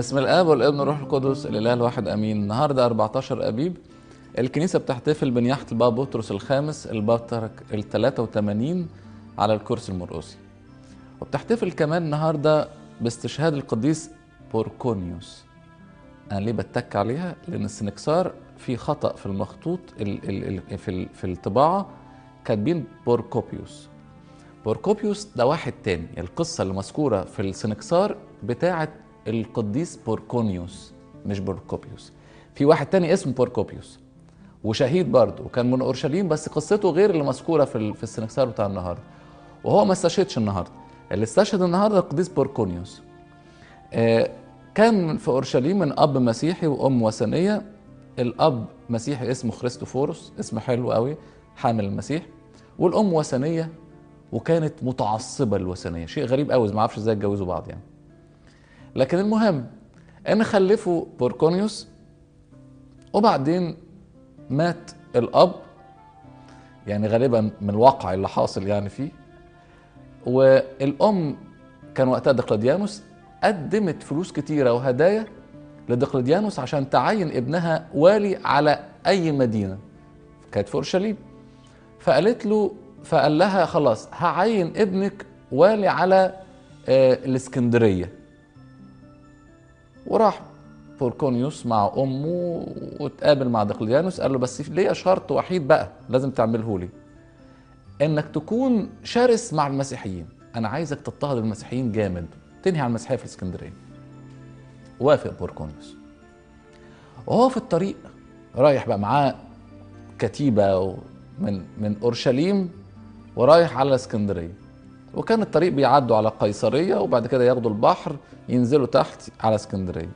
بسم الاب والابن والروح القدس الاله الواحد امين النهارده 14 ابيب الكنيسه بتحتفل بنياحه البابا بطرس الخامس البطرك ال 83 على الكرسي المرقسي وبتحتفل كمان النهارده باستشهاد القديس بوركونيوس انا ليه بتك عليها لان السنكسار في خطا في المخطوط ال ال ال في ال في الطباعه كاتبين بوركوبيوس بوركوبيوس ده واحد تاني القصه اللي مذكوره في السنكسار بتاعه القديس بوركونيوس مش بوركوبيوس في واحد تاني اسمه بوركوبيوس وشهيد برضه وكان من اورشليم بس قصته غير اللي مذكوره في ال- في السنكسار بتاع النهارده وهو ما استشهدش النهارده اللي استشهد النهارده القديس بوركونيوس آه، كان في اورشليم من اب مسيحي وام وثنيه الاب مسيحي اسمه خريستوفوروس اسم حلو قوي حامل المسيح والام وثنيه وكانت متعصبه للوثنيه شيء غريب قوي ما اعرفش ازاي اتجوزوا بعض يعني لكن المهم ان خلفوا بوركونيوس وبعدين مات الاب يعني غالبا من الواقع اللي حاصل يعني فيه والام كان وقتها دقلديانوس قدمت فلوس كتيره وهدايا لدقلديانوس عشان تعين ابنها والي على اي مدينه كانت في اورشليم فقالت له فقال لها خلاص هعين ابنك والي على آه، الاسكندريه وراح بوركونيوس مع امه واتقابل مع دقلديانوس قال له بس ليا شرط وحيد بقى لازم تعمله لي انك تكون شرس مع المسيحيين انا عايزك تضطهد المسيحيين جامد تنهي على المسيحيه في الاسكندريه وافق بوركونيوس وهو في الطريق رايح بقى معاه كتيبه من من اورشليم ورايح على اسكندريه وكان الطريق بيعدوا على قيصريه وبعد كده ياخدوا البحر ينزلوا تحت على اسكندريه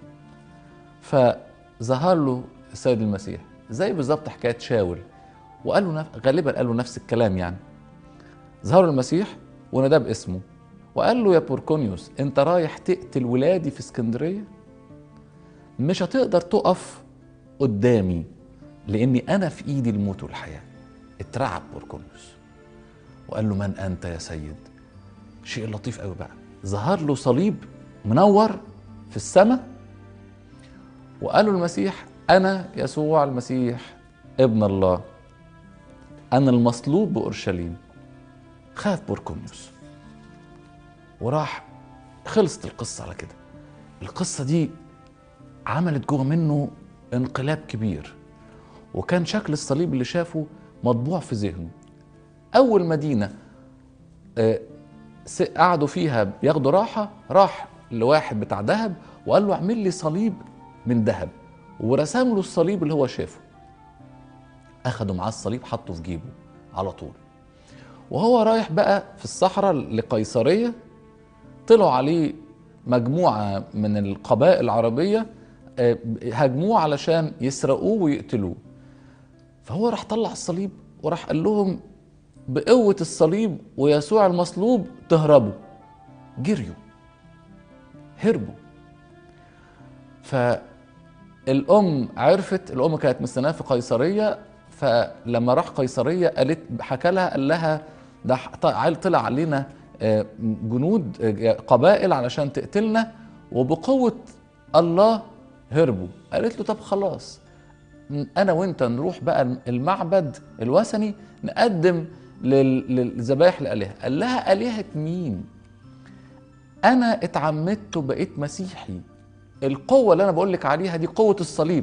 فظهر له السيد المسيح زي بالظبط حكايه شاول وقال له نف... غالبا قال له نفس الكلام يعني ظهر له المسيح وناداه باسمه وقال له يا بوركونيوس انت رايح تقتل ولادي في اسكندريه مش هتقدر تقف قدامي لاني انا في ايدي الموت والحياه اترعب بوركونيوس وقال له من انت يا سيد شيء لطيف قوي بقى ظهر له صليب منور في السماء وقال له المسيح انا يسوع المسيح ابن الله انا المصلوب باورشليم خاف بوركونيوس وراح خلصت القصه على كده القصه دي عملت جوه منه انقلاب كبير وكان شكل الصليب اللي شافه مطبوع في ذهنه اول مدينه آه، س- قعدوا فيها بياخدوا راحه راح لواحد بتاع ذهب وقال له اعمل لي صليب من ذهب ورسم له الصليب اللي هو شافه اخدوا معاه الصليب حطه في جيبه على طول وهو رايح بقى في الصحراء لقيصريه طلعوا عليه مجموعه من القبائل العربيه آه، هاجموه علشان يسرقوه ويقتلوه فهو راح طلع الصليب وراح قال لهم بقوة الصليب ويسوع المصلوب تهربوا جريوا هربوا فالأم عرفت الأم كانت مستناه في قيصرية فلما راح قيصرية قالت حكى لها قال لها ده ط- طلع علينا آه، جنود آه، قبائل علشان تقتلنا وبقوة الله هربوا قالت له طب خلاص انا وانت نروح بقى المعبد الوثني نقدم لل- للذبائح لآلهة قال لها آلهة مين انا اتعمدت وبقيت مسيحي القوة اللي انا بقول لك عليها دي قوة الصليب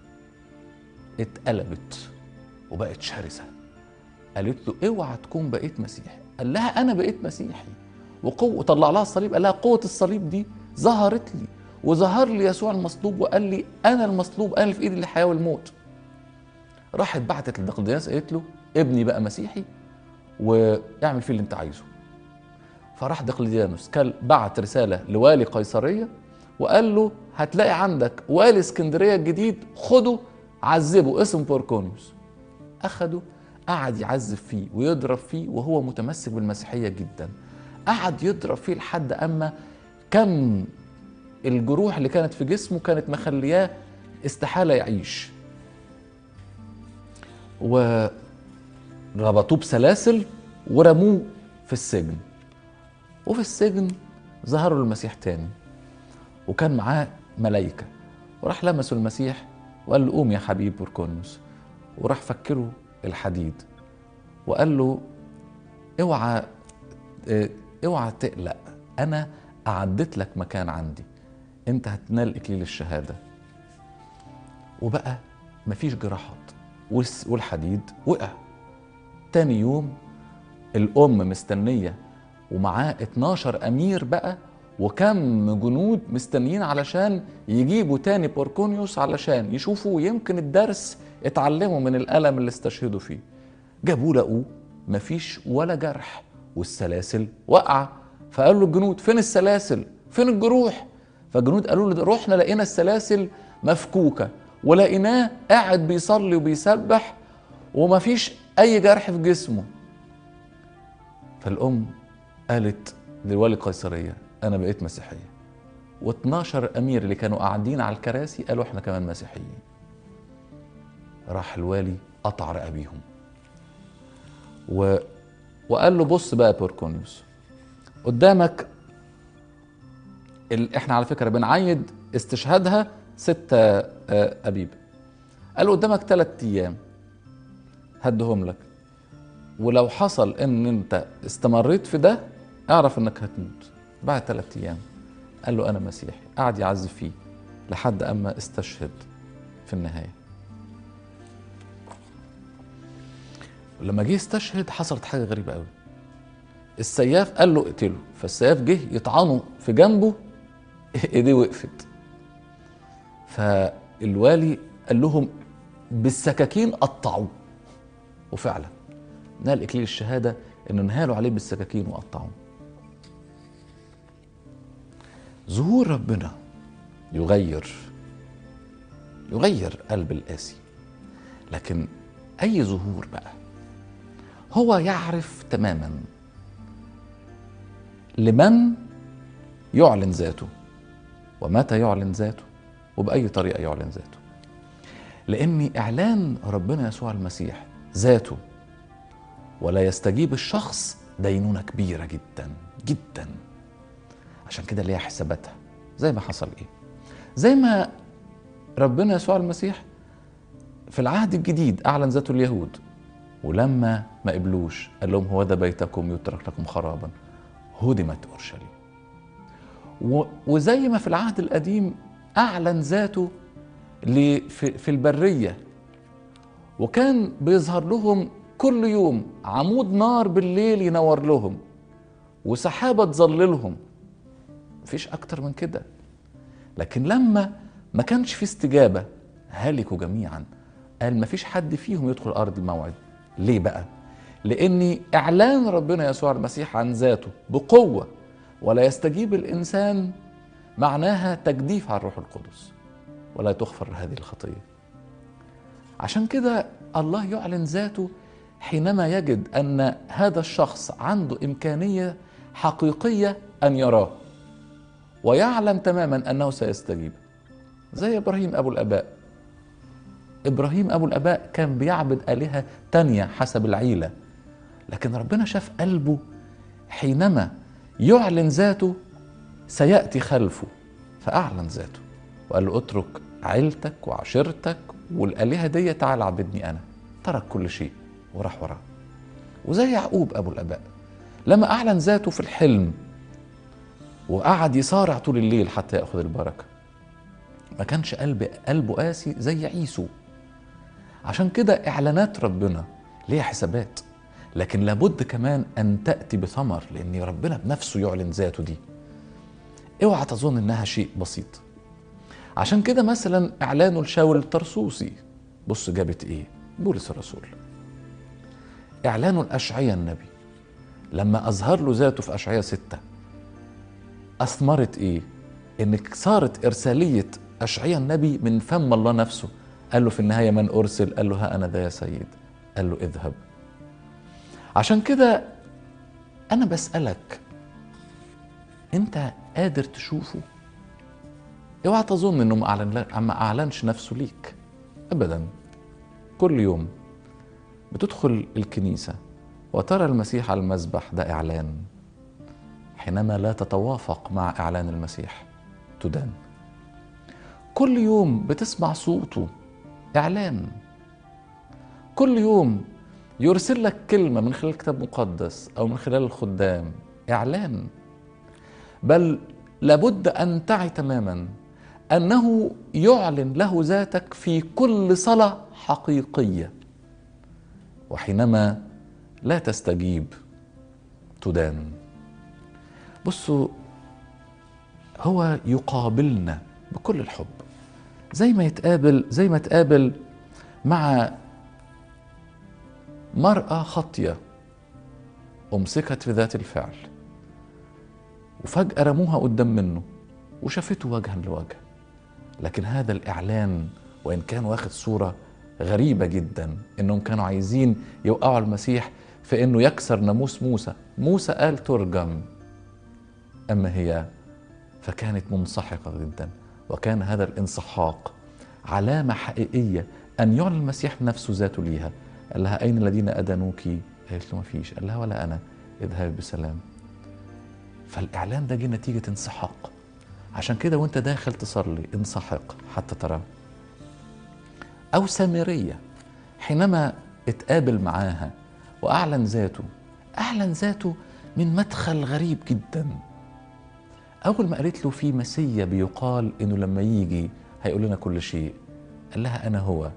اتقلبت وبقت شرسة قالت له اوعى تكون بقيت مسيحي قال لها انا بقيت مسيحي وقوة طلع لها الصليب قال لها قوة الصليب دي ظهرت لي وظهر لي يسوع المصلوب وقال لي انا المصلوب انا اللي في ايدي الحياة والموت راحت بعتت لدقلديانوس قالت له ابني بقى مسيحي واعمل فيه اللي انت عايزه فراح دقلديانوس كان بعت رساله لوالي قيصريه وقال له هتلاقي عندك والي اسكندريه الجديد خده عذبه اسمه بوركونيوس اخده قعد يعذب فيه ويضرب فيه وهو متمسك بالمسيحيه جدا قعد يضرب فيه لحد اما كم الجروح اللي كانت في جسمه كانت مخلياه استحاله يعيش وربطوه بسلاسل ورموه في السجن وفي السجن ظهروا المسيح تاني وكان معاه ملايكة وراح لمسوا المسيح وقال له قوم يا حبيب بوركونيوس وراح فكره الحديد وقال له اوعى اه، اوعى تقلق انا اعدت لك مكان عندي انت هتنال اكليل الشهاده وبقى مفيش جراحات والس- والحديد وقع تاني يوم الام مستنيه ومعاه 12 امير بقى وكم جنود مستنيين علشان يجيبوا تاني بوركونيوس علشان يشوفوا يمكن الدرس اتعلموا من الالم اللي استشهدوا فيه جابوه لقوه مفيش ولا جرح والسلاسل واقعه فقالوا الجنود فين السلاسل فين الجروح فالجنود قالوا له رحنا لقينا السلاسل مفكوكه ولقيناه قاعد بيصلي وبيسبح ومفيش اي جرح في جسمه فالام قالت للوالي قيصريه انا بقيت مسيحيه و12 امير اللي كانوا قاعدين على الكراسي قالوا احنا كمان مسيحيين راح الوالي قطع رقابيهم و... وقال له بص بقى يا بوركونيوس قدامك ال... احنا على فكره بنعيد استشهادها ستة آه، ابيب قال له قدامك ثلاث ايام هدهم لك ولو حصل ان انت استمريت في ده اعرف انك هتموت بعد ثلاث ايام قال له انا مسيحي قعد يعزف فيه لحد اما استشهد في النهايه ولما جه يستشهد حصلت حاجه غريبه قوي السياف قال له اقتله فالسياف جه يطعنه في جنبه ايديه وقفت فالوالي قال لهم بالسكاكين قطعوه وفعلا نال اكليل الشهاده انه انهالوا عليه بالسكاكين وقطعوه ظهور ربنا يغير يغير قلب القاسي لكن اي ظهور بقى هو يعرف تماما لمن يعلن ذاته ومتى يعلن ذاته وبأي طريقة يعلن ذاته لأن إعلان ربنا يسوع المسيح ذاته ولا يستجيب الشخص دينونة كبيرة جدا جدا عشان كده ليها حساباتها زي ما حصل ايه زي ما ربنا يسوع المسيح في العهد الجديد أعلن ذاته اليهود ولما ما قبلوش قال لهم هو ده بيتكم يترك لكم خرابا هدمت اورشليم و- وزي ما في العهد القديم اعلن ذاته ل- في في البريه وكان بيظهر لهم كل يوم عمود نار بالليل ينور لهم وسحابه تظللهم مفيش اكتر من كده لكن لما ما كانش في استجابه هلكوا جميعا قال مفيش حد فيهم يدخل ارض الموعد ليه بقى لان اعلان ربنا يسوع المسيح عن ذاته بقوه ولا يستجيب الانسان معناها تجديف على الروح القدس ولا تغفر هذه الخطيه عشان كده الله يعلن ذاته حينما يجد ان هذا الشخص عنده امكانيه حقيقيه ان يراه ويعلم تماما انه سيستجيب زي ابراهيم ابو الاباء ابراهيم ابو الاباء كان بيعبد الهه تانية حسب العيله لكن ربنا شاف قلبه حينما يعلن ذاته سياتي خلفه فاعلن ذاته وقال له اترك عيلتك وعشيرتك والالهه دي تعال عبدني انا ترك كل شيء وراح وراه وزي يعقوب ابو الاباء لما اعلن ذاته في الحلم وقعد يصارع طول الليل حتى ياخذ البركه ما كانش قلب قلبه قاسي زي عيسو عشان كده اعلانات ربنا ليها حسابات لكن لابد كمان ان تاتي بثمر لان ربنا بنفسه يعلن ذاته دي اوعى تظن انها شيء بسيط عشان كده مثلا اعلانه لشاول الطرسوسي بص جابت ايه بولس الرسول اعلانه لاشعيا النبي لما اظهر له ذاته في اشعيا ستة اثمرت ايه ان صارت ارساليه اشعيا النبي من فم الله نفسه قال له في النهايه من ارسل قال له ها انا ذا يا سيد قال له اذهب عشان كده انا بسالك انت قادر تشوفه اوعى تظن انه ما اعلن ما اعلنش نفسه ليك ابدا كل يوم بتدخل الكنيسه وترى المسيح على المذبح ده اعلان حينما لا تتوافق مع اعلان المسيح تدان كل يوم بتسمع صوته اعلان كل يوم يرسل لك كلمه من خلال كتاب مقدس او من خلال الخدام اعلان بل لابد ان تعي تماما انه يعلن له ذاتك في كل صلاه حقيقيه وحينما لا تستجيب تدان بصوا هو يقابلنا بكل الحب زي ما يتقابل زي ما تقابل مع مرأة خاطية أمسكت في ذات الفعل وفجأة رموها قدام منه وشافته وجها لوجه لكن هذا الإعلان وإن كان واخد صورة غريبة جدا إنهم كانوا عايزين يوقعوا المسيح في إنه يكسر ناموس موسى موسى قال ترجم أما هي فكانت منسحقة جدا وكان هذا الانسحاق علامة حقيقية أن يعلن المسيح نفسه ذاته ليها قال لها أين الذين أدانوك قالت له ما فيش قال لها ولا أنا اذهبي بسلام فالإعلان ده جه نتيجة انسحاق عشان كده وانت داخل تصلي انسحق حتى تراه أو سامرية حينما اتقابل معاها وأعلن ذاته أعلن ذاته من مدخل غريب جدا أول ما قالت له في مسيا بيقال إنه لما يجي هيقول لنا كل شيء قال لها أنا هو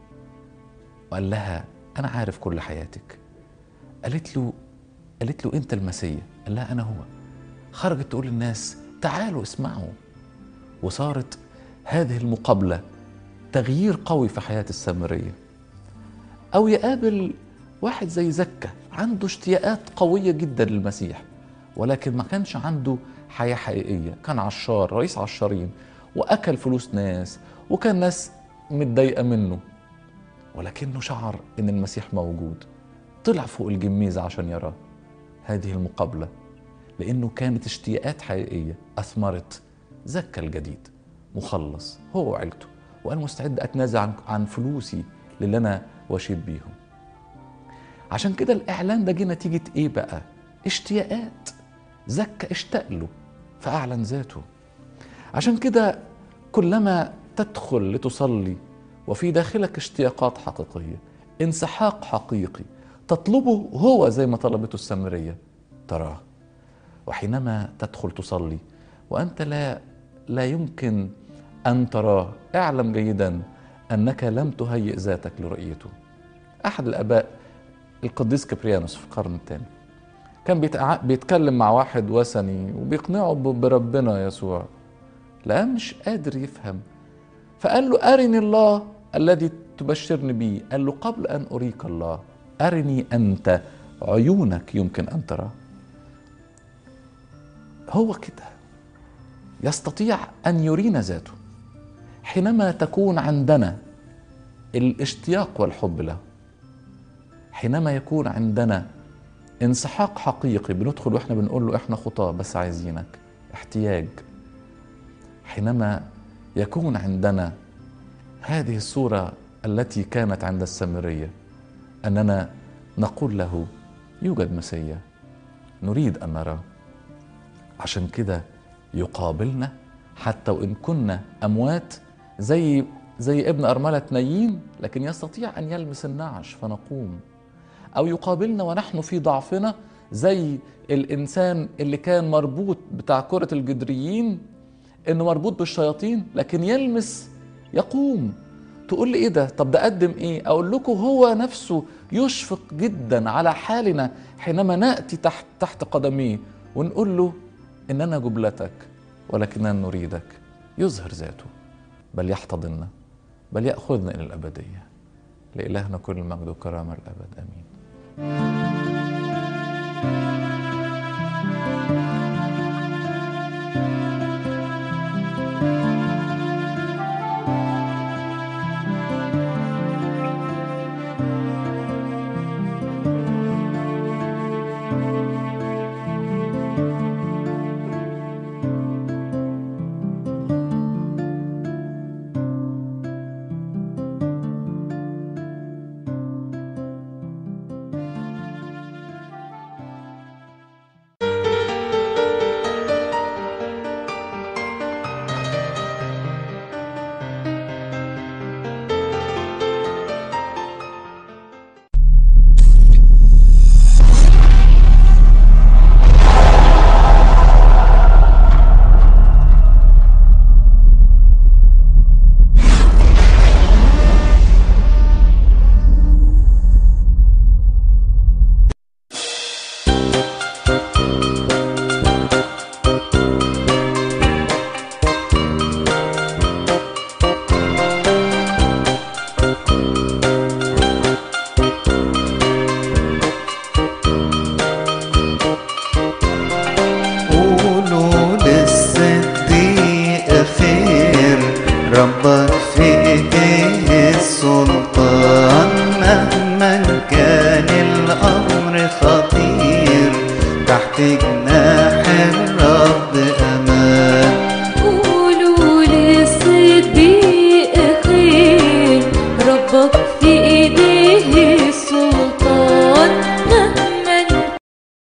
وقال لها أنا عارف كل حياتك قالت له قالت له أنت المسيا قال لها أنا هو خرجت تقول للناس تعالوا اسمعوا وصارت هذه المقابلة تغيير قوي في حياة السامرية أو يقابل واحد زي زكا عنده اشتياقات قوية جدا للمسيح ولكن ما كانش عنده حياة حقيقية كان عشار رئيس عشارين وأكل فلوس ناس وكان ناس متضايقة منه ولكنه شعر إن المسيح موجود طلع فوق الجميزة عشان يراه هذه المقابلة لأنه كانت اشتياقات حقيقية أثمرت زكى الجديد مخلص هو وعيلته وأنا مستعد أتنازل عن, عن فلوسي للي أنا وشيت بيهم عشان كده الإعلان ده جه نتيجة إيه بقى؟ اشتياقات زكى اشتاق له فأعلن ذاته عشان كده كلما تدخل لتصلي وفي داخلك اشتياقات حقيقية انسحاق حقيقي تطلبه هو زي ما طلبته السامرية تراه وحينما تدخل تصلي وأنت لا لا يمكن أن تراه اعلم جيدا أنك لم تهيئ ذاتك لرؤيته أحد الآباء القديس كبريانوس في القرن الثاني كان بيتع... بيتكلم مع واحد وثني وبيقنعه ب... بربنا يسوع لا مش قادر يفهم فقال له أرني الله الذي تبشرني به قال له قبل أن أريك الله أرني أنت عيونك يمكن أن تراه هو كده يستطيع أن يرينا ذاته حينما تكون عندنا الاشتياق والحب له حينما يكون عندنا انسحاق حقيقي بندخل واحنا بنقول له احنا خطاه بس عايزينك احتياج حينما يكون عندنا هذه الصوره التي كانت عند السامريه اننا نقول له يوجد مسيا نريد ان نراه عشان كده يقابلنا حتى وان كنا اموات زي زي ابن ارمله نايين لكن يستطيع ان يلمس النعش فنقوم او يقابلنا ونحن في ضعفنا زي الانسان اللي كان مربوط بتاع كره الجدريين انه مربوط بالشياطين لكن يلمس يقوم تقول لي ايه ده طب ده قدم ايه اقول لكم هو نفسه يشفق جدا على حالنا حينما ناتي تحت تحت قدميه ونقول له اننا جبلتك ولكننا نريدك يظهر ذاته بل يحتضننا بل ياخذنا الى الابديه لالهنا كل المجد والكرامه الابد امين ايديه السلطان مهما كان الامر خطير تحت جناح